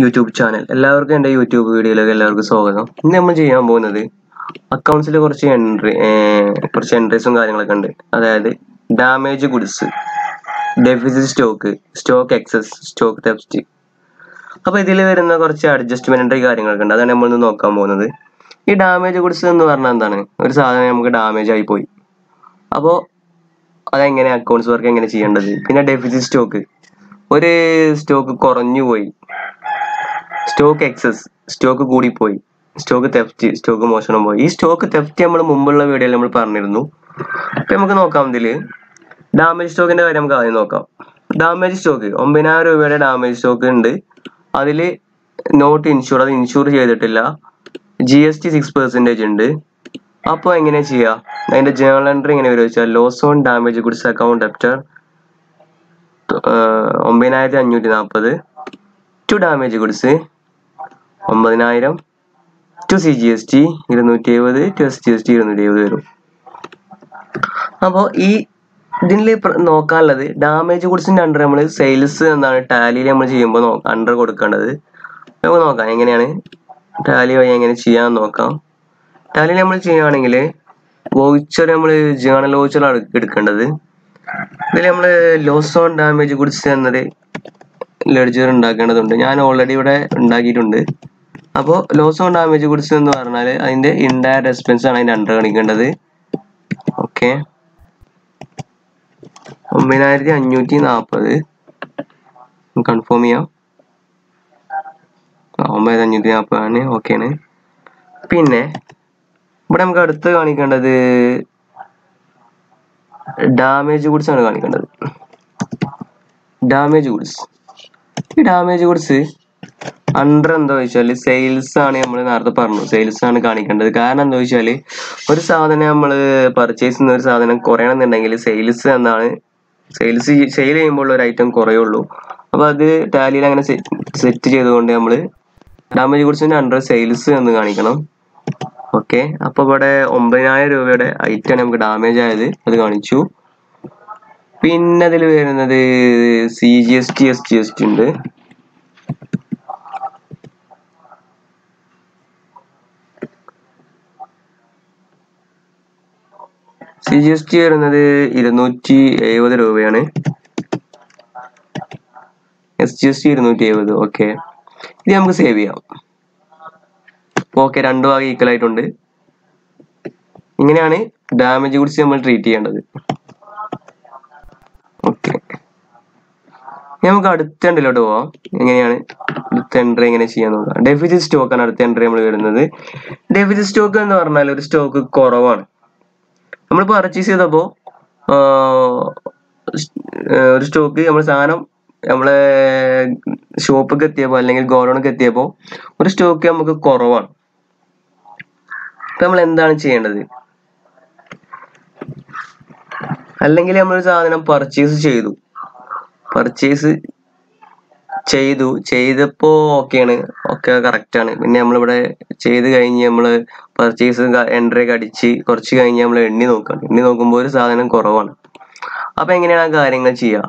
YouTube channel എല്ലാവർക്കും എൻ്റെ YouTube വീഡിയോയിലേക്ക് എല്ലാവർക്കും സ്വാഗതം ഇന്ന് നമ്മൾ ചെയ്യാൻ പോകുന്നത് അക്കൗണ്ട്സിൽ കുറച്ച് എൻട്രി കുറച്ച് എൻട്രീസും കാര്യങ്ങളൊക്കെ ഉണ്ട് അതായത് damage goods deficit stock stock excess stock theft അപ്പോൾ ഇതിൽ വരുന്ന കുറച്ച് അഡ്ജസ്റ്റ്മെന്റ് കാര്യങ്ങളൊക്കെ ഉണ്ട് അതാണ് നമ്മൾ ഇന്ന് നോക്കാൻ പോകുന്നത് ഈ ഡാമേജ് ഗുഡ്സ് എന്ന് പറഞ്ഞാൽ എന്താണ് ഒരു സാധനം നമുക്ക് ഡാമേജ് ആയി പോയി അപ്പോൾ അതെങ്ങനെ അക്കൗണ്ട്സ് വർക്ക് എങ്ങനെ ചെയ്യേണ്ടത് പിന്നെ ഡെഫിസിറ്റ് സ്റ്റോക്ക് ഒരു സ്റ്റോക്ക് കുറഞ്ഞു പോയി സ്റ്റോക്ക് എക്സസ് സ്റ്റോക്ക് കൂടിപ്പോയി സ്റ്റോക്ക് തെഫ്റ്റ് സ്റ്റോക്ക് മോഷണം പോയി ഈ സ്റ്റോക്ക് തെഫ്റ്റ് നമ്മൾ മുമ്പുള്ള വീഡിയോയിൽ നമ്മൾ പറഞ്ഞിരുന്നു അപ്പൊ നമുക്ക് നോക്കാം ഇതില് ഡാമേജ് സ്റ്റോക്കിന്റെ കാര്യം നമുക്ക് ആദ്യം നോക്കാം ഡാമേജ് സ്റ്റോക്ക് ഒമ്പതിനായിരം രൂപയുടെ ഡാമേജ് സ്റ്റോക്ക് ഉണ്ട് അതിൽ നോട്ട് ഇൻഷൂർ അത് ഇൻഷൂർ ചെയ്തിട്ടില്ല G S T six percentage ഉണ്ട് അപ്പോൾ എങ്ങനെ ചെയ്യാം അതിന്റെ ജേണൽ എൻട്രി എങ്ങനെ വരും വെച്ചാൽ loss on damage goods account after ഒമ്പതിനായിരത്തി അഞ്ഞൂറ്റി നാൽപ്പത് ടു ഡാമേജ് ഗുഡ്സ് ഒമ്പതിനായിരം to C G S T ഇരുന്നൂറ്റി എഴുപത് to S G S T ഇരുന്നൂറ്റി എഴുപത് വരും അപ്പോൾ ഈ ഇതിൽ നോക്കാനുള്ളത് ഡാമേജ് ഗുഡ്സിന്റെ അണ്ടർ നമ്മൾ സെയിൽസ് എന്താണ് ടാലിയിൽ നമ്മൾ ചെയ്യുമ്പോൾ അണ്ടർ കൊടുക്കേണ്ടത് നമുക്ക് നോക്കാം എങ്ങനെയാണ് ടാലി വഴി എങ്ങനെ ചെയ്യാൻ നോക്കാം ടാലിയിൽ നമ്മൾ ചെയ്യുകയാണെങ്കിൽ വോച്ചർ നമ്മൾ ജേണൽ വോച്ചർ എടുക്കേണ്ടത് ഇതിൽ നമ്മൾ ലോസ് ഓൺ ഡാമേജ് ഗുഡ്സ് എന്നത് ലെഡ്ജർ ഉണ്ടാക്കേണ്ടതുണ്ട് ഞാൻ ഓൾറെഡി ഇവിടെ ഉണ്ടാക്കിയിട്ടുണ്ട് അപ്പോൾ ലോസ് ഓൺ ഡാമേജ് ഗുഡ്സ് എന്ന് പറഞ്ഞാൽ അതിന്റെ ഇൻഡയറക്റ്റ് എക്സ്പെൻസ് ആണ് അതിന്റെ അണ്ടർ കാണിക്കേണ്ടത് ഓക്കെ ഒമ്പതിനായിരത്തി അഞ്ഞൂറ്റി നാൽപ്പത് കൺഫേം ചെയ്യാം ഒമ്പത് അഞ്ഞൂറ്റി നാൽപ്പതാണ് ഓക്കെയാണ് പിന്നെ ഇവിടെ നമുക്ക് അടുത്ത് കാണിക്കേണ്ടത് ഡാമേജ് ഗുഡ്സ് ആണ് കാണിക്കേണ്ടത് ഡാമേജ് ഗുഡ്സ് ഈ ഡാമേജ് ഗുഡ്സ് അണ്ടർ എന്താ വെച്ചാൽ സെയിൽസ് ആണ് നമ്മൾ നേരത്തെ പറഞ്ഞു സെയിൽസ് ആണ് കാണിക്കേണ്ടത് കാരണം എന്താ വെച്ചാൽ ഒരു സാധനം നമ്മൾ പർച്ചേസ് ചെയ്യുന്ന ഒരു സാധനം കുറയണമെന്നുണ്ടെങ്കിൽ സെയിൽസ് എന്നാണ് സെയിൽസ് സെയിൽ ചെയ്യുമ്പോൾ ഒരു ഐറ്റം കുറയുള്ളൂ അപ്പോൾ അത് ടാലിയിൽ അങ്ങനെ സെറ്റ് ചെയ്തുകൊണ്ട് നമ്മൾ ഡാമേജ് ഗുഡ്സിന്റെ അണ്ടർ സെയിൽസ് എന്ന് കാണിക്കണം ഓക്കെ അപ്പോൾ ഇവിടെ ഒമ്പതിനായിരം രൂപയുടെ ഐറ്റം നമുക്ക് ഡാമേജ് ആയത് അത് കാണിച്ചു പിന്നെ അതിൽ വരുന്നത് C G S T S G S T ഉണ്ട് സി ജി എസ് ടി വരുന്നത് ഇരുന്നൂറ്റി എഴുപത് രൂപയാണ് എസ് ജി എസ് ടി ഇരുന്നൂറ്റി എഴുപത് ഓക്കെ ഇത് നമുക്ക് സേവ് ചെയ്യാം ഓക്കെ രണ്ടു ഭാഗം ഈക്വൽ ആയിട്ടുണ്ട് ഇങ്ങനെയാണ് ഡാമേജ് ഗുഡ്സ് നമ്മൾ ട്രീറ്റ് ചെയ്യേണ്ടത് ഓക്കെ നമുക്ക് അടുത്ത എൻട്രിലോട്ട് പോവാം എങ്ങനെയാണ് അടുത്ത എൻട്രി എങ്ങനെ ചെയ്യാൻ നോക്കാം ഡെഫിസിറ്റ് സ്റ്റോക്ക് ആണ് അടുത്ത എൻട്രി നമ്മൾ വരുന്നത് ഡെഫിസിറ്റ് സ്റ്റോക്ക് എന്ന് പറഞ്ഞാൽ ഒരു സ്റ്റോക്ക് കുറവാണ് നമ്മൾ പർച്ചേസ് ചെയ്തപ്പോൾ ഒരു സ്റ്റോക്ക് നമ്മൾ സാധനം നമ്മളെ ഷോപ്പിലേക്ക് എത്തിയപ്പോൾ അല്ലെങ്കിൽ ഗോഡൗണിലേക്ക് എത്തിയപ്പോൾ ഒരു സ്റ്റോക്ക് നമുക്ക് കുറവാണ് അപ്പൊ നമ്മൾ എന്താണ് ചെയ്യേണ്ടത് അല്ലെങ്കിൽ നമ്മളൊരു സാധനം പർച്ചേസ് ചെയ്തു പർച്ചേസ് ചെയ്തു ചെയ്തപ്പോ ഓക്കെയാണ് ഒക്കെ കറക്റ്റ് ആണ് പിന്നെ നമ്മളിവിടെ ചെയ്ത് കഴിഞ്ഞ് നമ്മൾ പർച്ചേസ് എൻട്രി ഒക്കെ അടിച്ച് കുറച്ച് കഴിഞ്ഞ് നമ്മൾ എണ്ണി നോക്കണം എണ്ണി നോക്കുമ്പോൾ ഒരു സാധനം കുറവാണ് അപ്പൊ എങ്ങനെയാണ് ആ കാര്യങ്ങൾ ചെയ്യുക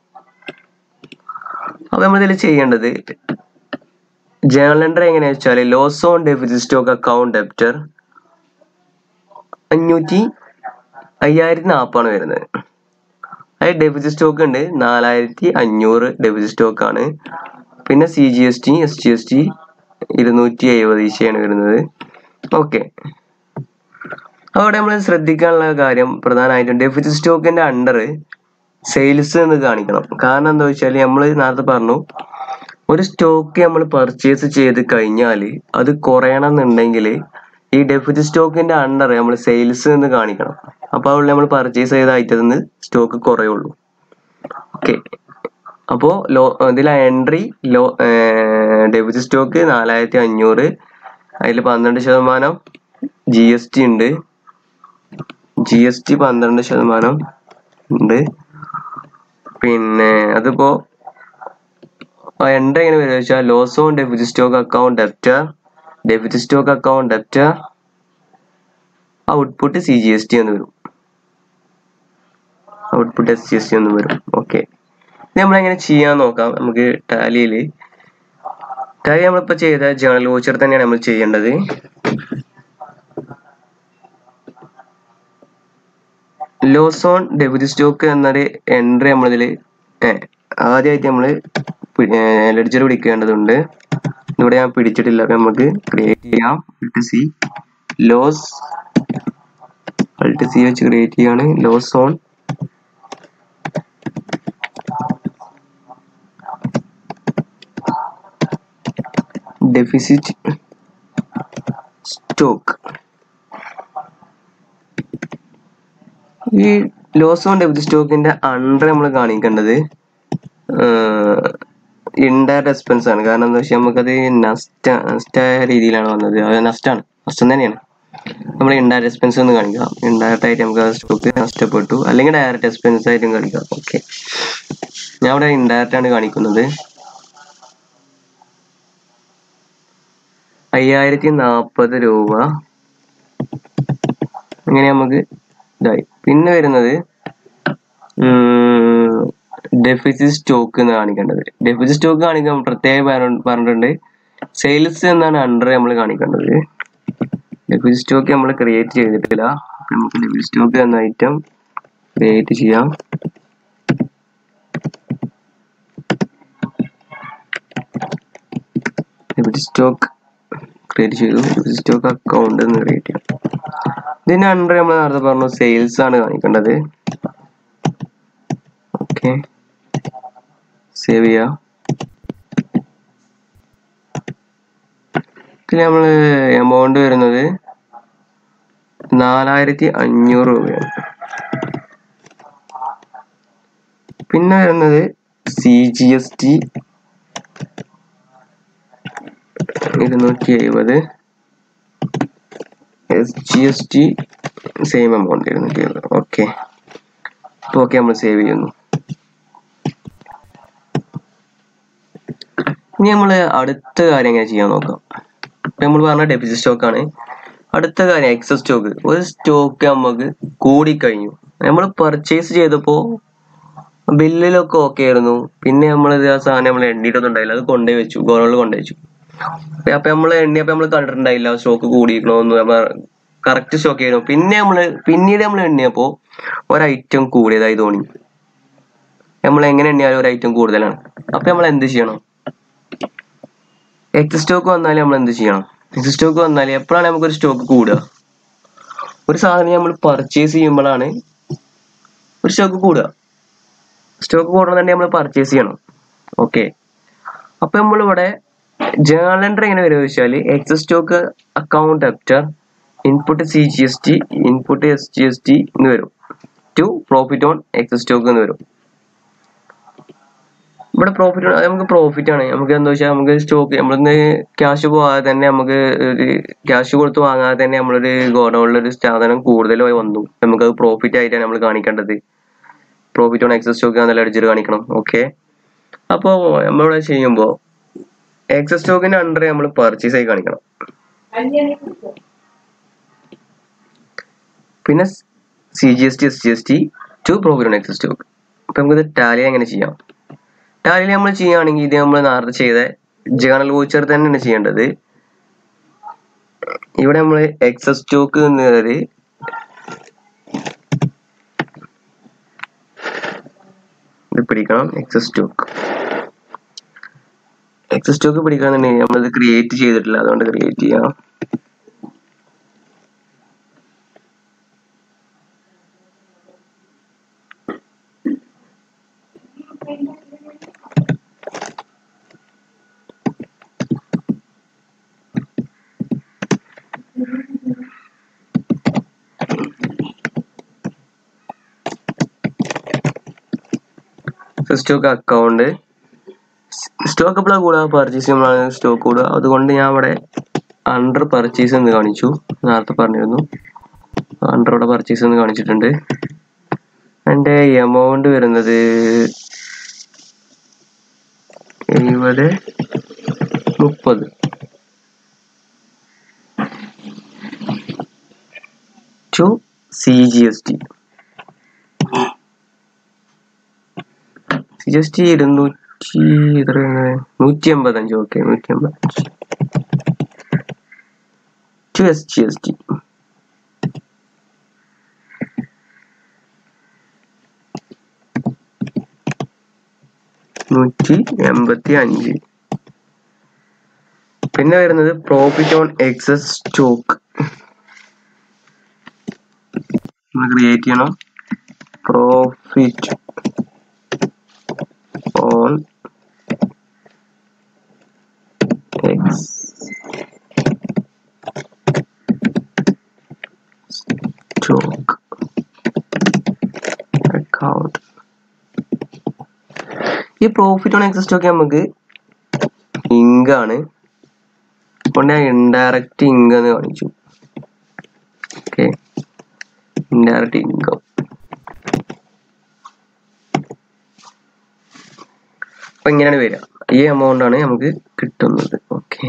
അപ്പൊ നമ്മൾ ഇതിൽ ചെയ്യേണ്ടത് ജേണൽ എൻട്രി എങ്ങനെയാ വെച്ചാൽ loss on deficit stock account debtor അഞ്ഞൂറ്റി അയ്യായിരത്തി നാൽപ്പാണ് വരുന്നത് അത് ഡെഫിസിറ്റ് സ്റ്റോക്ക് ഉണ്ട് നാലായിരത്തി അഞ്ഞൂറ് ഡെഫിസിറ്റ് സ്റ്റോക്ക് ആണ് പിന്നെ C G S T S G S T ഇരുന്നൂറ്റി എഴുപത് ഈശയാണ് വരുന്നത് ഓക്കെ അവിടെ നമ്മൾ ശ്രദ്ധിക്കാനുള്ള കാര്യം പ്രധാനമായിട്ടും ഡെഫിസിറ്റ് സ്റ്റോക്കിന്റെ അണ്ടർ സെയിൽസ് എന്ന് കാണിക്കണം കാരണം എന്താ വെച്ചാൽ നമ്മൾ നേരത്തെ പറഞ്ഞു ഒരു സ്റ്റോക്ക് നമ്മൾ പർച്ചേസ് ചെയ്ത് കഴിഞ്ഞാൽ അത് കുറയണം എന്നുണ്ടെങ്കിൽ ഈ ഡെഫിസിറ്റ് സ്റ്റോക്കിന്റെ അണ്ടർ നമ്മൾ സെയിൽസ് എന്ന് കാണിക്കണം അപ്പോൾ അവിടെ നമ്മൾ പർച്ചേസ് ചെയ്ത ഐറ്റത്തിൽ നിന്ന് സ്റ്റോക്ക് കുറയുള്ളൂ ഓക്കെ അപ്പോൾ ലോ ഇതിൽ എൻട്രി ലോ ഡെബിറ്റ് സ്റ്റോക്ക് നാലായിരത്തി അഞ്ഞൂറ് അതിൽ പന്ത്രണ്ട് ശതമാനം ജി എസ് ടി ഉണ്ട് ജി എസ് ടി പന്ത്രണ്ട് ശതമാനം ഉണ്ട് പിന്നെ അതിപ്പോ എൻട്രി എങ്ങനെ വരിക വെച്ചാൽ loss on debit stock account debtor debit stock account debtor output C G S T എന്ന് വരും output S G S T എന്ന് വരും ഓക്കെ ഇത് നമ്മളെങ്ങനെ ചെയ്യാൻ നോക്കാം നമുക്ക് ടാലിയിൽ കാര്യം നമ്മളിപ്പോൾ ചെയ്ത ജേണൽ വോച്ചർ തന്നെയാണ് നമ്മൾ ചെയ്യേണ്ടത് ലോസ് ഓൺ ഡെബിറ്റ് സ്റ്റോക്ക് എന്നൊരു എൻട്രി നമ്മളിതിൽ ആദ്യമായിട്ട് നമ്മൾ ലെഡ്ജർ പിടിക്കേണ്ടതുണ്ട് ഇവിടെ ഞാൻ പിടിച്ചിട്ടില്ല അപ്പൊ നമുക്ക് ക്രിയേറ്റ് ചെയ്യാം alt C loss alt C വെച്ച് ക്രിയേറ്റ് ചെയ്യാണ് ലോസ് ഓൺ ഡെഫിസിറ്റ് സ്റ്റോക്ക് ഈ ലോസ് ഓൺ ഡെബിറ്റ് സ്റ്റോക്കിന്റെ അണ്ടർ നമ്മൾ കാണിക്കേണ്ടത് ഇൻഡയറക്റ്റ് എക്സ്പെൻസ് ആണ് കാരണം എന്താ വെച്ചാൽ നമുക്കത് നഷ്ട നഷ്ടമായ രീതിയിലാണ് വന്നത് അത് നഷ്ടമാണ് നഷ്ടം തന്നെയാണ് നമ്മൾ ഇൻഡയറക്റ്റ് എക്സ്പെൻസ് ഒന്ന് കാണിക്കാം ഇൻഡയറക്റ്റ് ആയിട്ട് നമുക്ക് ആ സ്റ്റോക്ക് നഷ്ടപ്പെട്ടു അല്ലെങ്കിൽ ഡയറക്റ്റ് എക്സ്പെൻസ് ആയിട്ടും കാണിക്കാം ഓക്കെ ഞാൻ ഇവിടെ ഇൻഡയറക്റ്റ് ആണ് കാണിക്കുന്നത് അയ്യായിരത്തി നാൽപ്പത് രൂപ അങ്ങനെ നമുക്ക് ഇതായി പിന്നെ വരുന്നത് ഡെഫിസിറ്റ് സ്റ്റോക്ക് എന്ന് കാണിക്കേണ്ടത് ഡെഫിസിറ്റ് സ്റ്റോക്ക് കാണിക്കാൻ പ്രത്യേകം പറ- പറഞ്ഞിട്ടുണ്ട് സെയിൽസ് എന്നാണ് അണ്ടർ നമ്മൾ കാണിക്കേണ്ടത് ഡെഫിസിറ്റ് സ്റ്റോക്ക് നമ്മൾ ക്രിയേറ്റ് ചെയ്തിട്ടില്ല അപ്പൊ നമുക്ക് ഡെഫിസിറ്റ് സ്റ്റോക്ക് എന്ന ഐറ്റം ക്രിയേറ്റ് ചെയ്യാം ഡെബിറ്റ് സ്റ്റോക്ക് ക്രിയേറ്റ് ചെയ്തു ഡെബിറ്റ് സ്റ്റോക്ക് അക്കൗണ്ട് എന്ന് ക്രിയേറ്റ് ചെയ്യാം ഇതിന് അണ്ടർ നമ്മൾ നേരത്തെ പറഞ്ഞു സെയിൽസ് ആണ് കാണിക്കേണ്ടത് ഓക്കെ സേവ് ചെയ്യാം ഇതിൽ നമ്മൾ എമൗണ്ട് വരുന്നത് നാലായിരത്തി അഞ്ഞൂറ് രൂപയാണ് പിന്നെ വരുന്നത് സി ജി എസ് ടി ഇരുന്നൂറ്റി എഴുപത് S G S T same amount ഇരുന്നൂറ്റി എഴുപത് ഓക്കെ അപ്പോൾ ഓക്കെ നമ്മൾ സേവ് ചെയ്യുന്നു ഇനി നമ്മൾ അടുത്ത കാര്യം എങ്ങനെ ചെയ്യാൻ നോക്കാം നമ്മൾ പറഞ്ഞ ഡെബിറ്റ് സ്റ്റോക്ക് ആണ് അടുത്ത കാര്യം എക്സസ് സ്റ്റോക്ക് ഒരു സ്റ്റോക്ക് നമുക്ക് കൂടിക്കഴിഞ്ഞു നമ്മൾ പർച്ചേസ് ചെയ്തപ്പോൾ ബില്ലിലൊക്കെ ഓക്കെ ആയിരുന്നു പിന്നെ നമ്മൾ ആ സാധനം നമ്മൾ എണ്ണിയിട്ടൊന്നും ഉണ്ടായില്ല അത് കൊണ്ടുപോയി വെച്ചു ഗോളോളിൽ കൊണ്ടുപോയി വെച്ചു അപ്പൊ അപ്പൊ നമ്മൾ എണ്ണിയപ്പോ നമ്മൾ കണ്ടിട്ടുണ്ടായില്ല സ്റ്റോക്ക് കൂടിയിരിക്കണോന്ന് നമ്മൾ കറക്റ്റ് സ്റ്റോക്ക് ആയിരുന്നു പിന്നെ നമ്മൾ പിന്നീട് നമ്മൾ എണ്ണിയപ്പോ ഒരു ഐറ്റം കൂടിയതായി തോന്നി നമ്മൾ എങ്ങനെ എണ്ണിയാലും ഒരു ഐറ്റം കൂടുതലാണ് അപ്പൊ നമ്മൾ എന്ത് ചെയ്യണം എക്സ് സ്റ്റോക്ക് വന്നാൽ നമ്മൾ എന്ത് ചെയ്യണം എക്സ് സ്റ്റോക്ക് വന്നാൽ എപ്പോഴാണ് നമുക്കൊരു സ്റ്റോക്ക് കൂടുക ഒരു സാധനം നമ്മൾ പർച്ചേസ് ചെയ്യുമ്പോഴാണ് ഒരു സ്റ്റോക്ക് കൂടുക സ്റ്റോക്ക് കൂടണമെന്നുണ്ടെങ്കിൽ നമ്മൾ പർച്ചേസ് ചെയ്യണം ഓക്കെ അപ്പൊ നമ്മളിവിടെ ജേണൽ എൻട്രി എങ്ങനെ വരും വെച്ചാൽ excess stock account after input C G S T input S G S T എന്ന് വരും to profit on excess stock എന്ന് വരും ഇവിടെ പ്രോഫിറ്റ് നമുക്ക് പ്രോഫിറ്റ് ആണ് നമുക്ക് എന്താ വെച്ചാൽ നമുക്ക് സ്റ്റോക്ക് നമ്മളിന്ന് ക്യാഷ് പോകാതെ തന്നെ നമുക്ക് ഒരു ക്യാഷ് കൊടുത്ത് വാങ്ങാതെ തന്നെ നമ്മളൊരു ഗോഡൗണിൽ ഒരു സാധനം കൂടുതലായി വന്നു നമുക്കത് പ്രോഫിറ്റ് ആയിട്ടാണ് നമ്മൾ കാണിക്കേണ്ടത് പ്രോഫിറ്റ് ഓൺ എക്സസ് സ്റ്റോക്ക് എന്നുള്ള അടിച്ചിട്ട് കാണിക്കണം ഓക്കെ അപ്പോൾ നമ്മളിവിടെ ചെയ്യുമ്പോൾ എക്സസ് സ്റ്റോക്കിന്റെ അണ്ടർ നമ്മൾ പർച്ചേസ് ആയി കാണിക്കണം പിന്നെ C G S T S G S T to profit on excess stock അപ്പൊ നമുക്കിത് ടാലി എങ്ങനെ ചെയ്യാം ടാലി നമ്മൾ ചെയ്യുകയാണെങ്കിൽ ഇത് നമ്മൾ നേരത്തെ ചെയ്ത ജേണൽ വോച്ചർ തന്നെയാണ് ചെയ്യേണ്ടത് ഇവിടെ നമ്മൾ എക്സസ് സ്റ്റോക്ക് എന്നൊരു ഇത് പിടിക്കണം എക്സസ് സ്റ്റോക്ക് എക്സസ് സ്റ്റോക്ക് പിടിക്കണമെന്നുണ്ടെങ്കിൽ നമ്മളിത് ക്രിയേറ്റ് ചെയ്തിട്ടില്ല അതുകൊണ്ട് ക്രിയേറ്റ് ചെയ്യാം സ്റ്റോക്ക് അക്കൗണ്ട് സ്റ്റോക്ക് എപ്പോഴാണ് കൂടുക പർച്ചേസ് ചെയ്യുമ്പോഴാണ് സ്റ്റോക്ക് കൂടുക അതുകൊണ്ട് ഞാൻ അവിടെ അണ്ടർ പർച്ചേസ് എന്ന് കാണിച്ചു നേരത്തെ പറഞ്ഞിരുന്നു അണ്ടർ അവിടെ പർച്ചേസ് എന്ന് കാണിച്ചിട്ടുണ്ട് എൻ്റെ എമൗണ്ട് വരുന്നത് എഴുപത് മുപ്പത് to C G S T C G S T ഇരുന്നൂറ്റി നൂറ്റി എത്ര നൂറ്റി എൺപത്തഞ്ച് ഓക്കെ നൂറ്റി എൺപത്തഞ്ച് to S G S T നൂറ്റി എൺപത്തി അഞ്ച് പിന്നെ വരുന്നത് പ്രോഫിറ്റ് ഓൺ എക്സസ് സ്റ്റോക്ക് നമ്മൾ ക്രിയേറ്റ് ചെയ്യണം profit on excess stock account ഈ പ്രോഫിറ്റ് ഓൺ എക്സ് സ്റ്റോക്ക് നമുക്ക് ഇങ്കാണ് കൊണ്ട് ഞാൻ ഇൻഡയറക്റ്റ് ഇൻകം എന്ന് കാണിച്ചു ഓക്കെ ഇൻഡയറക്റ്റ് ഇൻകം അപ്പൊ ഇങ്ങനെയാണ് വരിക ഈ എമൗണ്ട് ആണ് നമുക്ക് കിട്ടുന്നത് ഓക്കെ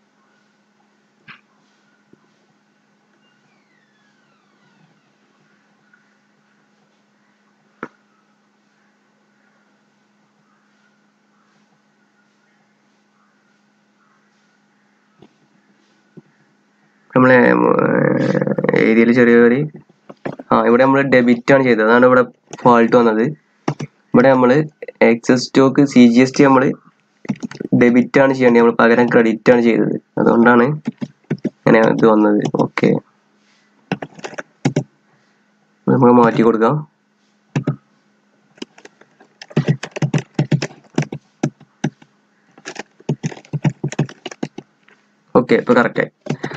നമ്മളെ ഏരിയയിൽ ചെറിയൊരു ആ ഇവിടെ നമ്മൾ ഡെബിറ്റ് ആണ് ചെയ്തത് അതാണ് ഇവിടെ ഫാൾട്ട് വന്നത് ഇവിടെ നമ്മൾ excess stock C G S T നമ്മൾ ഡെബിറ്റ് ആണ് ചെയ്യേണ്ടത് നമ്മൾ പകരം ക്രെഡിറ്റ് ആണ് ചെയ്തത് അതുകൊണ്ടാണ് ഇങ്ങനെ ഇത് വന്നത് ഓക്കെ നമുക്ക് മാറ്റി കൊടുക്കാം ഓക്കെ ഇപ്പൊ കറക്റ്റായി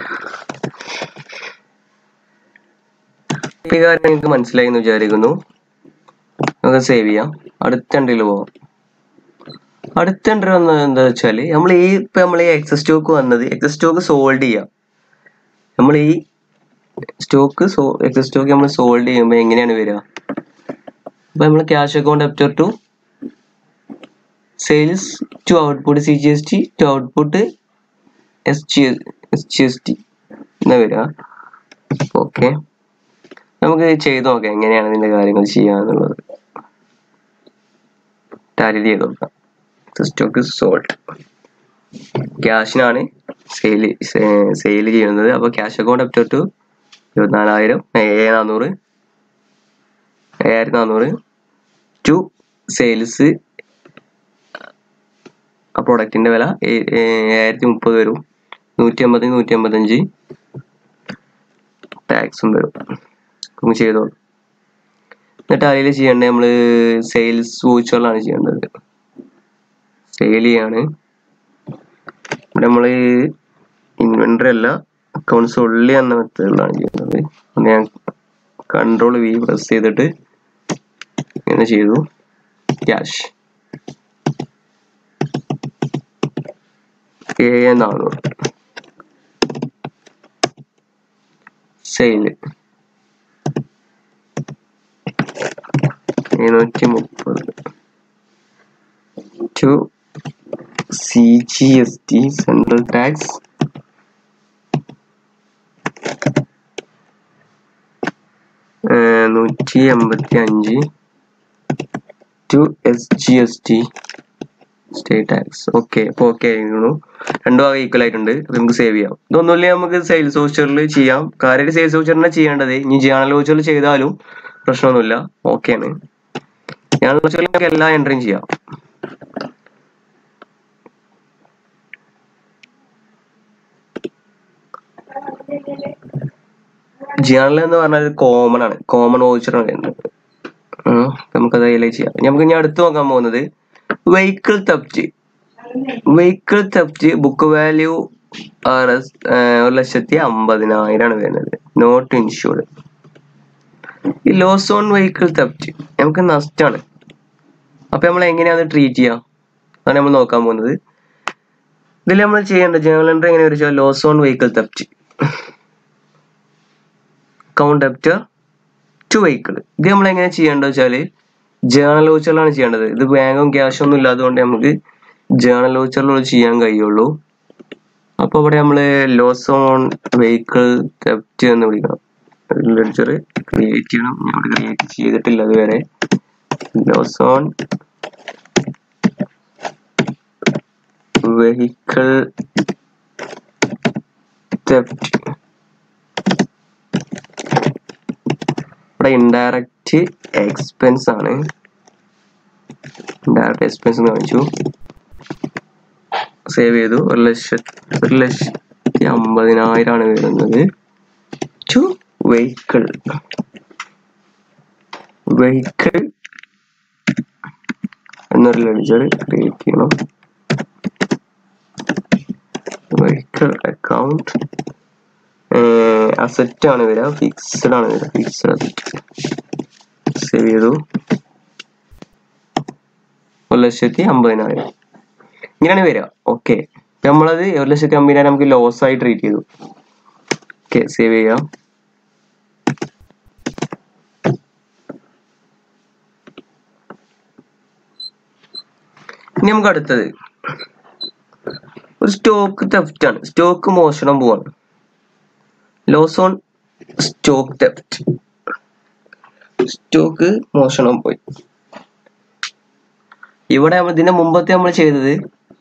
ഈ കാര്യം നിങ്ങൾക്ക് മനസ്സിലായി എന്ന് വിചാരിക്കുന്നു നമുക്ക് സേവ് ചെയ്യാം അടുത്ത എൻട്രിയിൽ പോവാം അടുത്ത എൻട്രി വന്നത് എന്താ വെച്ചാൽ നമ്മൾ ഈ ഇപ്പൊ നമ്മൾ ഈ എക്സസ് സ്റ്റോക്ക് വന്നത് എക്സസ് സ്റ്റോക്ക് സോൾഡ് ചെയ്യാം നമ്മൾ ഈ സ്റ്റോക്ക് സോ എക്സസ് സ്റ്റോക്ക് നമ്മൾ സോൾഡ് ചെയ്യുമ്പോൾ എങ്ങനെയാണ് വരിക അപ്പൊ നമ്മൾ cash account after to sales to output C G S T to output S G S G S T എന്നാ വരിക ഓക്കെ നമുക്ക് ചെയ്ത് നോക്കാം എങ്ങനെയാണ് ഇതിന്റെ കാര്യങ്ങൾ ചെയ്യാന്നുള്ളത് ടാലി ചെയ്ത് നോക്കാം സ്റ്റോക്ക് സോൾട്ട് ക്യാഷിനാണ് സെയിൽ സെയിൽ ചെയ്യുന്നത് അപ്പോൾ ക്യാഷ് അക്കൗണ്ട് അപ് ടു ഇരുപത്തിനാലായിരം ഏഴ് നാന്നൂറ് ഏഴായിരത്തി നാന്നൂറ് ടു സെയിൽസ് ആ പ്രൊഡക്റ്റിന്റെ വില ഏ- ഏഴായിരത്തി മുപ്പത് വരും നൂറ്റി അമ്പത് നൂറ്റി അമ്പത്തഞ്ച് ടാക്സും വരും നമുക്ക് ചെയ്തോളൂ എന്നിട്ട് അതിൽ ചെയ്യേണ്ടത് നമ്മൾ സെയിൽസ് വോച്ചുകളാണ് ചെയ്യേണ്ടത് സെയിൽ ചെയ്യാണ് ഇവിടെ നമ്മൾ ഇൻവെന്ററി അല്ല അക്കൗണ്ട്സ് ഉള്ളി എന്ന മെത്തേഡിലാണ് ചെയ്യുന്നത് അത് ഞാൻ കൺട്രോൾ വി പ്രസ് ചെയ്തിട്ട് ഇങ്ങനെ ചെയ്തു ക്യാഷ് ഏഴ് നാനൂറ് സെയില് എഴുന്നൂറ്റി മുപ്പത് to C G S T central tax നൂറ്റി എൺപത്തി അഞ്ച് to S G S T state tax okay അപ്പോൾ ഓക്കെ ആയിരുന്നു രണ്ടു ഭാഗം ഈക്വൽ ആയിട്ടുണ്ട് അപ്പൊ നമുക്ക് സേവ് ചെയ്യാം ഇതൊന്നുമില്ല നമുക്ക് സെയിൽസ് വോച്ചറിൽ ചെയ്യാം കാര്യമായിട്ട് സെയിൽസ് വോച്ചറിനെ ചെയ്യേണ്ടത് ഇനി ജേണൽ വോച്ചറിൽ ചെയ്താലും പ്രശ്നമൊന്നുമില്ല ഓക്കെയാണ് ജേണൽ വോച്ചറിൽ നമുക്ക് എല്ലാ എൻട്രിയും ചെയ്യാം ജേണൽ എന്ന് പറഞ്ഞാൽ കോമൺ ആണ് കോമൺ വോച്ചറാണ് വരുന്നത് ഉം, നമുക്കത് ഹൈലൈറ്റ് ചെയ്യാം ഇനി നമുക്ക് ഇനി അടുത്ത് നോക്കാൻ പോകുന്നത് vehicle theft vehicle theft book value R S ഒരു ലക്ഷത്തി അമ്പതിനായിരമാണ് വരുന്നത് നോട്ട് ഇൻഷുർഡ് ഈ ലോസ് ഓൺ വെഹിക്കിൾ തപ്റ്റ് നമുക്ക് നഷ്ടമാണ് അപ്പൊ നമ്മൾ എങ്ങനെയാണ് ട്രീറ്റ് ചെയ്യാം അതാണ് നമ്മൾ നോക്കാൻ പോകുന്നത് ഇതിൽ നമ്മൾ ചെയ്യേണ്ട ജേണൽ എൻട്രി എങ്ങനെ വെച്ചാൽ loss on vehicle theft count after to vehicle ഇത് നമ്മൾ എങ്ങനെ ചെയ്യേണ്ടത് വെച്ചാല് ജേണൽ വോച്ചറിലാണ് ചെയ്യേണ്ടത് ഇത് ബാങ്കും ക്യാഷും ഒന്നും ഇല്ലാത്തതുകൊണ്ട് നമുക്ക് ജേണൽ വോച്ചറിലുള്ള ചെയ്യാൻ കഴിയുള്ളൂ അപ്പൊ ഇവിടെ നമ്മള് ലോസ് ഓൺ വെഹിക്കിൾ തെപ്റ്റ് എന്ന് വിളിക്കണം ലെഡ്ജർ ക്രിയേറ്റ് ചെയ്യണം ഞാൻ ക്രിയേറ്റ് ചെയ്തിട്ടില്ല അതുവരെ ലോസ് ഓൺ വെഹിക്കിൾ തെഫ്റ്റ് ഇവിടെ ഇൻഡയറക്റ്റ് എക്സ്പെൻസ് ആണ് ഇൻഡയറക്റ്റ് എക്സ്പെൻസ് കാണിച്ചു സേവ് ചെയ്തു ഒരു ലക്ഷത്തി ഒരു ലക്ഷത്തി അമ്പതിനായിരമാണ് വരുന്നത് ടു വെഹിക്കിൾ വെഹിക്കിൾ എന്നൊരു ലെഡ്ജർ ക്രിയേറ്റ് ചെയ്യണം വെഹിക്കിൾ അക്കൗണ്ട് അസറ്റ് ആണ് വരിക ഫിക്സഡ് ആണ് വരിക ഫിക്സഡ് അസറ്റ് സേവ് ചെയ്തു ഒരു ലക്ഷത്തി അമ്പതിനായിരം ഇങ്ങനെയാണ് വരിക ഓക്കെ നമ്മളത് ഒരു ലക്ഷത്തി അമ്പതിനായിരം നമുക്ക് ലോസ് ആയി ട്രീറ്റ് ചെയ്തു ഓക്കെ സേവ് ചെയ്യാം ഇനി നമുക്ക് അടുത്തത് ഒരു സ്റ്റോക്ക് തെഫ്റ്റ് ആണ് സ്റ്റോക്ക് മോഷണം പോവാണ് loss on stock theft stock മോഷണം പോയി ഇവിടെ നമ്മൾ ഇതിന്റെ മുമ്പത്തെ നമ്മൾ ചെയ്തത്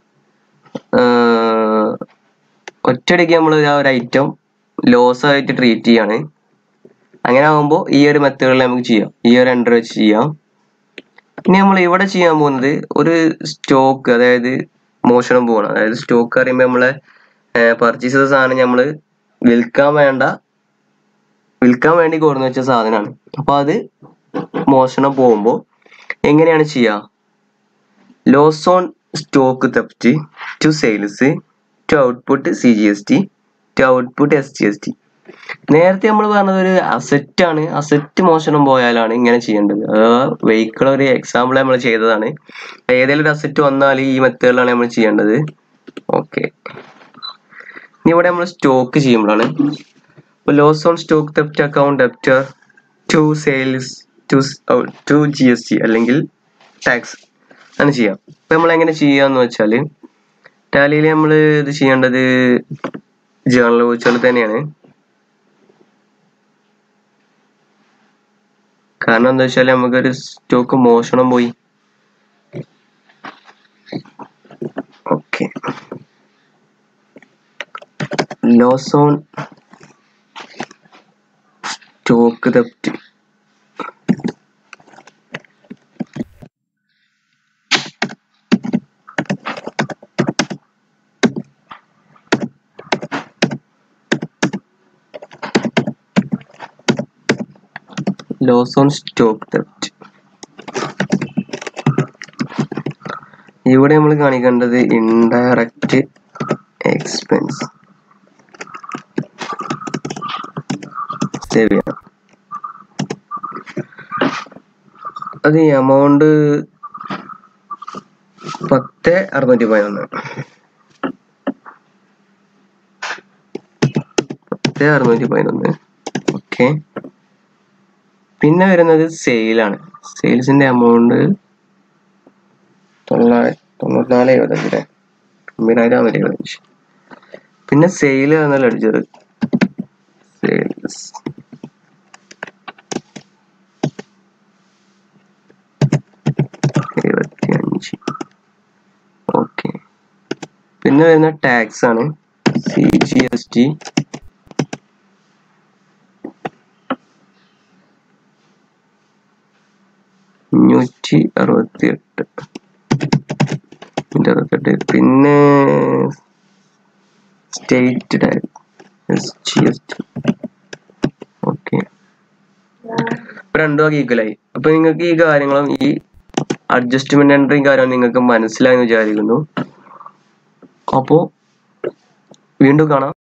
ആഹ്, ഒറ്റയടിക്ക് നമ്മൾ ആ ഒരു ഐറ്റം ലോസ് ആയിട്ട് ട്രീറ്റ് ചെയ്യാണ് അങ്ങനെ ആകുമ്പോൾ ഈ ഒരു മെത്തേഡിൽ നമുക്ക് ചെയ്യാം ഈ ഒരു എൻട്രി വെച്ച് ചെയ്യാം ഇനി നമ്മൾ ഇവിടെ ചെയ്യാൻ പോകുന്നത് ഒരു സ്റ്റോക്ക് അതായത് മോഷണം പോകണം അതായത് സ്റ്റോക്ക് പറയുമ്പോൾ നമ്മളെ പർച്ചേസ് ചെയ്ത സാധനം നമ്മൾ വിൽക്കാൻ വേണ്ട വിൽക്കാൻ വേണ്ടി കൊടുന്ന് വെച്ച സാധനമാണ് അപ്പൊ അത് മോഷണം പോകുമ്പോൾ എങ്ങനെയാണ് ചെയ്യുക loss on stock theft to sales to output C G S T to output S G S T നേരത്തെ നമ്മൾ പറഞ്ഞത് ഒരു അസറ്റ് ആണ് അസറ്റ് മോഷണം പോയാലാണ് ഇങ്ങനെ ചെയ്യേണ്ടത് വെഹിക്കിൾ ഒരു എക്സാമ്പിൾ നമ്മൾ ചെയ്തതാണ് ഏതെങ്കിലും ഒരു അസറ്റ് വന്നാൽ ഈ മെത്തേഡിലാണ് നമ്മൾ ചെയ്യേണ്ടത് ഓക്കെ ഇനി ഇവിടെ നമ്മൾ സ്റ്റോക്ക് ചെയ്യുമ്പോഴാണ് loss on stock theft account debtor to sales to to G S T അല്ലെങ്കിൽ ടാക്സ് അങ്ങനെ ചെയ്യാം അപ്പൊ നമ്മൾ എങ്ങനെ ചെയ്യാന്ന് വെച്ചാൽ ടാലിയിൽ നമ്മൾ ഇത് ചെയ്യേണ്ടത് ജേണൽ വെച്ചുകൾ തന്നെയാണ് കാരണം എന്താ വെച്ചാൽ നമുക്കൊരു സ്റ്റോക്ക് മോഷണം പോയി okay loss on stock theft loss on stock theft ഇവിടെ നമ്മൾ കാണിക്കേണ്ടത് ഇൻഡയറക്റ്റ് എക്സ്പെൻസ് സേവ് ചെയ്യണം അത് ഈ എമൗണ്ട് പത്ത് അറുന്നൂറ്റി പതിനൊന്ന് പത്ത് അറുന്നൂറ്റി പതിനൊന്ന് ഓക്കെ പിന്നെ വരുന്നത് സെയിലാണ് സെയിൽസിന്റെ എമൗണ്ട് തൊള്ളായിരത്തി തൊണ്ണൂറ്റിനാല് എഴുപത്തഞ്ച് അല്ലേ ഒമ്പതിനായിരം അറുന്നൂറ്റി എഴുപത്തഞ്ച് പിന്നെ സെയിൽ എന്ന ലെഡ്ജർ സെയിൽസ് എഴുപത്തി അഞ്ച് ഓക്കെ പിന്നെ വരുന്ന ടാക്സ് ആണ് സി ജി എസ് ടി അഞ്ഞൂറ്റി അറുപത്തി എട്ട് അറുപത്തെട്ട് പിന്നെ state tax S G S T okay രണ്ടും ഈക്വലായി അപ്പൊ നിങ്ങൾക്ക് ഈ കാര്യങ്ങളും ഈ അഡ്ജസ്റ്റ്മെന്റ് എൻട്രിയും കാര്യവും നിങ്ങൾക്ക് മനസ്സിലായെന്ന് വിചാരിക്കുന്നു അപ്പോ വീണ്ടും കാണാം